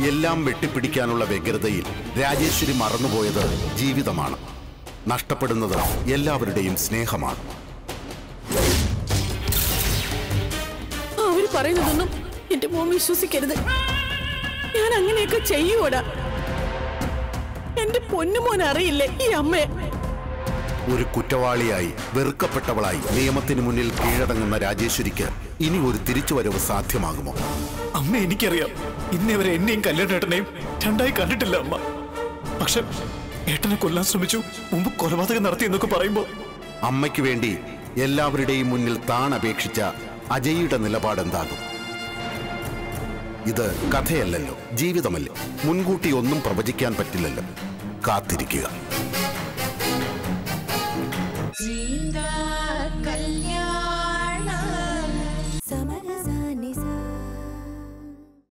എല്ലാം വെട്ടിപ്പിടിക്കാനുള്ള വ്യഗ്രതയിൽ രാജേശ്വരി മറന്നുപോയത് ജീവിതമാണ് നഷ്ടപ്പെടുന്നത് എല്ലാവരുടെയും സ്നേഹമാണ് അവര് പറയുന്നതൊന്നും എന്റെ മോൻ വിശ്വസിക്കരുത് ഞാൻ അങ്ങനെയൊക്കെ ചെയ്യൂടാ എന്റെ പൊന്നുമോൻ അറിയില്ലേ ഈ അമ്മയെ ഒരു കുറ്റവാളിയായി വെറുക്കപ്പെട്ടവളായി നിയമത്തിന് മുന്നിൽ കീഴടങ്ങുന്ന രാജേശ്വരിക്ക് ഇനി ഒരു തിരിച്ചുവരവ് സാധ്യമാകുമോ അമ്മ എനിക്കറിയാം ഇന്നേ വരെ എന്നെയും കല്യാണേട്ടനെയും രണ്ടായി കണ്ടിട്ടില്ല അമ്മ പക്ഷെ ഏട്ടനെ കൊല്ലാൻ ശ്രമിച്ചു മുമ്പ് കൊലപാതകം നടത്തി എന്നൊക്കെ പറയുമ്പോ അമ്മയ്ക്ക് വേണ്ടി എല്ലാവരുടെയും മുന്നിൽ താൻ അപേക്ഷിച്ച അജയുടെ നിലപാടെന്താകും ഇത് കഥയല്ലല്ലോ ജീവിതമല്ലേ മുൻകൂട്ടി ഒന്നും പ്രവചിക്കാൻ പറ്റില്ലല്ലോ കാത്തിരിക്കുക Dreamed